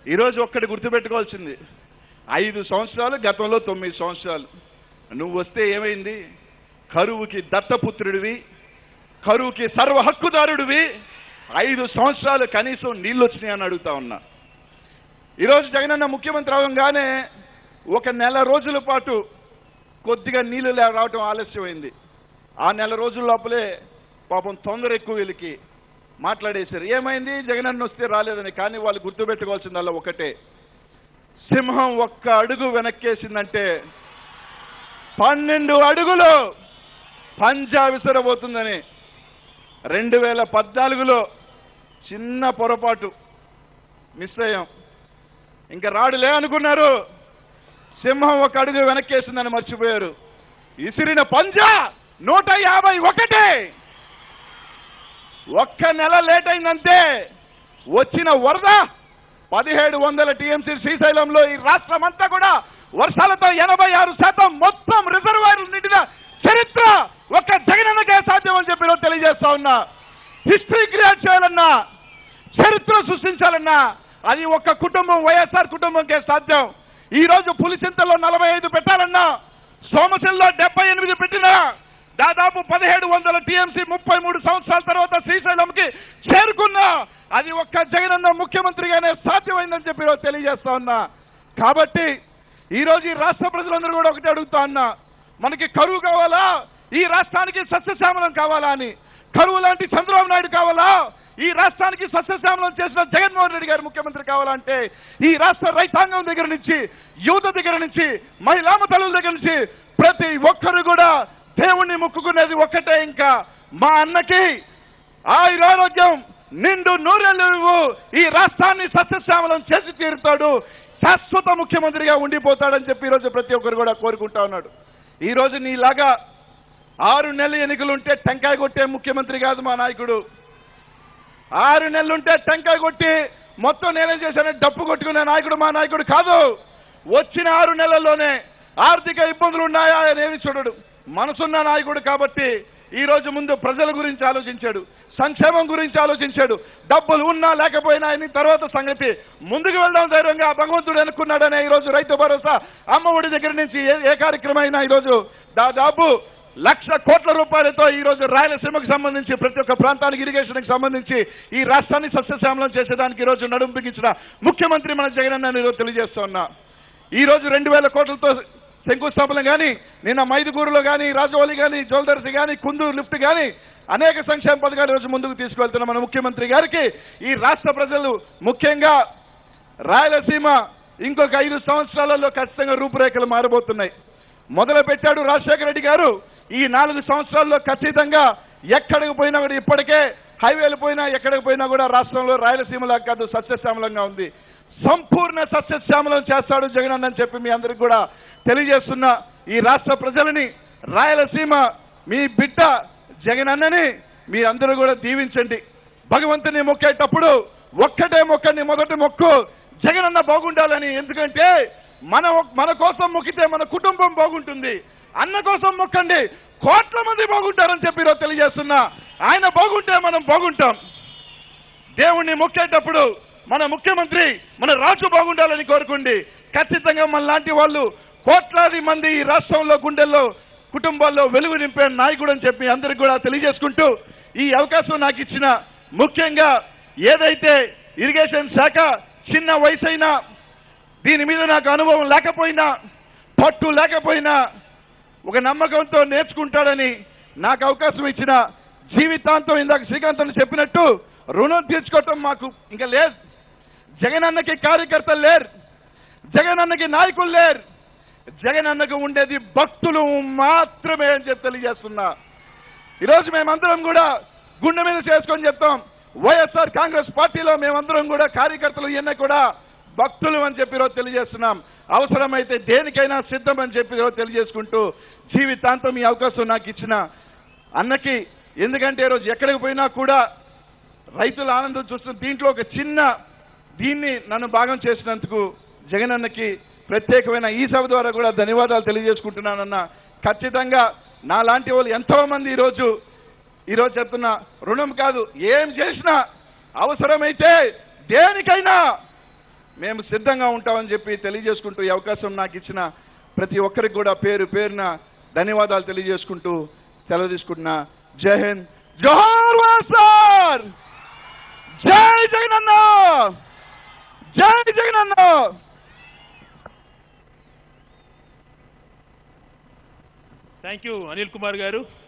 ఈరోజు ఒక్కటి గుర్తుపెట్టుకోవాల్సింది ఐదు సంవత్సరాలు గతంలో తొమ్మిది సంవత్సరాలు నువ్వు వస్తే ఏమైంది కరువుకి దత్తపుత్రుడివి కరువుకి సర్వ హక్కుదారుడివి ఐదు సంవత్సరాలు కనీసం నీళ్ళు వచ్చినాయని అడుగుతా ఉన్నా ఈరోజు జగనన్న ముఖ్యమంత్రి అవగానే ఒక నెల రోజుల పాటు కొద్దిగా నీళ్లు లే- రావటం ఆలస్యమైంది ఆ నెల రోజుల లోపలే పాపం తొందర ఎక్కువ వీళ్ళకి మాట్లాడేశారు ఏమైంది జగనన్న వస్తే రాలేదని కానీ వాళ్ళు గుర్తుపెట్టుకోవాల్సిందల్లా ఒకటే సింహం ఒక్క అడుగు వెనక్కేసిందంటే పన్నెండు అడుగులు పంజా విసరబోతుందని రెండు వేల పద్నాలుగులో చిన్న పొరపాటు మిస్ అయ్యాం ఇంకా రాడులే అనుకున్నారు సింహం ఒక అడుగు వెనక్కేసిందని మర్చిపోయారు ఇసిరిన పంజా నూట యాభై ఒకటే ఒక్క నెల లేట్ అయిందంటే వచ్చిన వరద పదిహేడు వందల టీఎంసీ శ్రీశైలంలో ఈ రాష్ట్రం అంతా కూడా వర్షాలతో ఎనభై ఆరు శాతం మొత్తం రిజర్వాయర్లు నిండిన చరిత్ర ఒక్క జగనన్నకే సాధ్యం అని చెప్పి ఈరోజు తెలియజేస్తా ఉన్నా హిస్టరీ క్రియేట్ చేయాలన్నా చరిత్ర సృష్టించాలన్నా అది ఒక్క కుటుంబం వైఎస్ఆర్ కుటుంబంకే సాధ్యం ఈ రోజు పులిచింతలో నలభై ఐదు పెట్టాలన్నా సోమశిల్లో డెబ్బై ఎనిమిది పెట్టినా దాదాపు పదిహేడు వందల టీఎంసీ ముప్పై మూడు సంవత్సరాల తర్వాత శ్రీశైలంకి చేరుకున్నా అది ఒక్క జగనన్న ముఖ్యమంత్రిగానే సాధ్యమైందని చెప్పి ఈరోజు తెలియజేస్తా ఉన్నా కాబట్టి ఈ రోజు ఈ రాష్ట్ర ప్రజలందరూ కూడా ఒకటి అడుగుతా ఉన్నా మనకి కరువు కావాలా ఈ రాష్ట్రానికి సస్యశ్యామలం కావాలా అని కరువు లాంటి చంద్రబాబు నాయుడు కావాలా ఈ రాష్ట్రానికి సస్యశ్యామలం చేసిన జగన్మోహన్ రెడ్డి గారు ముఖ్యమంత్రి కావాలంటే ఈ రాష్ట్ర రైతాంగం దగ్గర నుంచి యువత దగ్గర నుంచి మహిళామ తల్లుల దగ్గర నుంచి ప్రతి ఒక్కరు కూడా దేవుణ్ణి ముక్కుకునేది ఒక్కటే ఇంకా మా అన్నకి ఆయురారోగ్యం నిండు నూరేళ్ళు నువ్వు ఈ రాష్ట్రాన్ని సస్యశ్యామలం చేసి తీరుతాడు శాశ్వత ముఖ్యమంత్రిగా ఉండిపోతాడని చెప్పి ఈరోజు ప్రతి ఒక్కరు కూడా కోరుకుంటా ఉన్నాడు ఈ రోజు నీలాగా ఆరు నెలల ఎన్నికలుంటే టెంకాయ కొట్టే ముఖ్యమంత్రి కాదు మా నాయకుడు ఆరు నెలలుంటే టెంకాయ కొట్టి మొత్తం నేనేం చేశాను డప్పు కొట్టుకునే నాయకుడు మా నాయకుడు కాదు వచ్చిన ఆరు నెలల్లోనే ఆర్థిక ఇబ్బందులు ఉన్నాయా అని ఏమి చూడడు మనసున్న నాయకుడు కాబట్టి ఈ రోజు ముందు ప్రజల గురించి ఆలోచించాడు సంక్షేమం గురించి ఆలోచించాడు డబ్బులు ఉన్నా లేకపోయినా అని తర్వాత సంగతి ముందుకు వెళ్ళడం ధైర్యంగా ఆ భగవంతుడు అనుకున్నాడనే ఈ రోజు రైతు భరోసా అమ్మ ఒడి దగ్గర నుంచి ఏ ఏ కార్యక్రమం అయినా ఈ రోజు దాదాపు లక్ష కోట్ల రూపాయలతో ఈ రోజు రాయలసీమకు సంబంధించి ప్రతి ఒక్క ప్రాంతానికి ఇరిగేషన్ కి సంబంధించి ఈ రాష్ట్రాన్ని సస్యశ్యామలం చేసేదానికి ఈ రోజు నడుం బిగించిన ముఖ్యమంత్రి మన జగన్ అన్న ఈరోజు తెలియజేస్తున్నా ఈ రోజు రెండు వేల కోట్లతో శంకుస్థాపన గాని నిన్న మైదుగూరులో గాని రాజవౌళి గాని జోల్దర్సి గాని కుందూరు లిఫ్ట్ గాని అనేక సంక్షేమ పథకాలు ఈ రోజు ముందుకు తీసుకువెళ్తున్న మన ముఖ్యమంత్రి గారికి ఈ రాష్ట్ర ప్రజలు ముఖ్యంగా రాయలసీమ ఇంకొక ఐదు సంవత్సరాలలో ఖచ్చితంగా రూపురేఖలు మారబోతున్నాయి మొదలు పెట్టాడు రాజశేఖర రెడ్డి గారు ఈ నాలుగు సంవత్సరాల్లో ఖచ్చితంగా ఎక్కడికి పోయినా కూడా ఇప్పటికే హైవేలు పోయినా ఎక్కడికి పోయినా కూడా రాష్ట్రంలో రాయలసీమలా కాదు సస్యశ్యామలంగా ఉంది సంపూర్ణ సస్యశ్యామలం చేస్తాడు జగన్ అని చెప్పి మీ అందరికి కూడా తెలియజేస్తున్న ఈ రాష్ట్ర ప్రజలని రాయలసీమ మీ బిడ్డ జగన్ అన్నని మీరందరూ కూడా దీవించండి భగవంతుని మొక్కేటప్పుడు ఒక్కటే మొక్కండి మొదటి మొక్కు జగనన్న బాగుండాలని ఎందుకంటే మన మన కోసం మొక్కితే మన కుటుంబం బాగుంటుంది అన్న కోసం మొక్కండి కోట్ల మంది బాగుంటారని చెప్పి ఈరోజు తెలియజేస్తున్నా ఆయన బాగుంటే మనం బాగుంటాం దేవుణ్ణి మొక్కేటప్పుడు మన ముఖ్యమంత్రి మన రాజు బాగుండాలని కోరుకోండి ఖచ్చితంగా మన లాంటి వాళ్ళు కోట్లాది మంది ఈ రాష్ట్రంలో గుండెల్లో కుటుంబాల్లో వెలుగు నింపే నాయకుడు అని చెప్పి అందరికి కూడా తెలియజేసుకుంటూ ఈ అవకాశం నాకు ఇచ్చిన ముఖ్యంగా ఏదైతే ఇరిగేషన్ శాఖ చిన్న వయసైనా దీని మీద నాకు అనుభవం లేకపోయినా పట్టు లేకపోయినా ఒక నమ్మకంతో నేర్చుకుంటాడని నాకు అవకాశం ఇచ్చిన జీవితాంతం ఇందాక శ్రీకాంత్ అని చెప్పినట్టు రుణం తీర్చుకోవటం మాకు ఇంకా లేదు జగన్ అన్నకి కార్యకర్తలు లేరు జగన్ అన్నకి నాయకులు లేరు జగన్ అన్నకు ఉండేది భక్తులు మాత్రమే అని చెప్పి తెలియజేస్తున్నా ఈరోజు మేమందరం కూడా గుండె మీద చేసుకొని చెప్తాం వైఎస్ఆర్ కాంగ్రెస్ పార్టీలో మేమందరం కూడా కార్యకర్తలు ఇవన్నీ కూడా భక్తులు అని చెప్పి ఈరోజు తెలియజేస్తున్నాం అవసరమైతే దేనికైనా సిద్ధం అని చెప్పి ఈరోజు తెలియజేసుకుంటూ జీవితాంతం ఈ అవకాశం నాకు ఇచ్చిన అన్నకి ఎందుకంటే ఈరోజు ఎక్కడికి పోయినా కూడా రైతుల ఆనందం చూస్తున్న దీంట్లో ఒక చిన్న దీన్ని నన్ను భాగం చేసినందుకు జగన్ అన్నకి ప్రత్యేకమైన ఈ సభ ద్వారా కూడా ధన్యవాదాలు తెలియజేసుకుంటున్నానన్న ఖచ్చితంగా నా లాంటి వాళ్ళు ఎంతో మంది ఈరోజు ఈరోజు చెప్తున్న రుణం కాదు ఏం చేసినా అవసరమైతే దేనికైనా మేము సిద్ధంగా ఉంటామని చెప్పి తెలియజేసుకుంటూ ఈ అవకాశం నాకు ఇచ్చిన ప్రతి ఒక్కరికి కూడా పేరు పేరున ధన్యవాదాలు తెలియజేసుకుంటూ సెలవు తీసుకుంటున్నా జై హింద్ జోహార్ వైఎస్ఆర్ జై జగనన్న జై జగనన్న థ్యాంక్ యూ అనిల్ కుమార్ గారు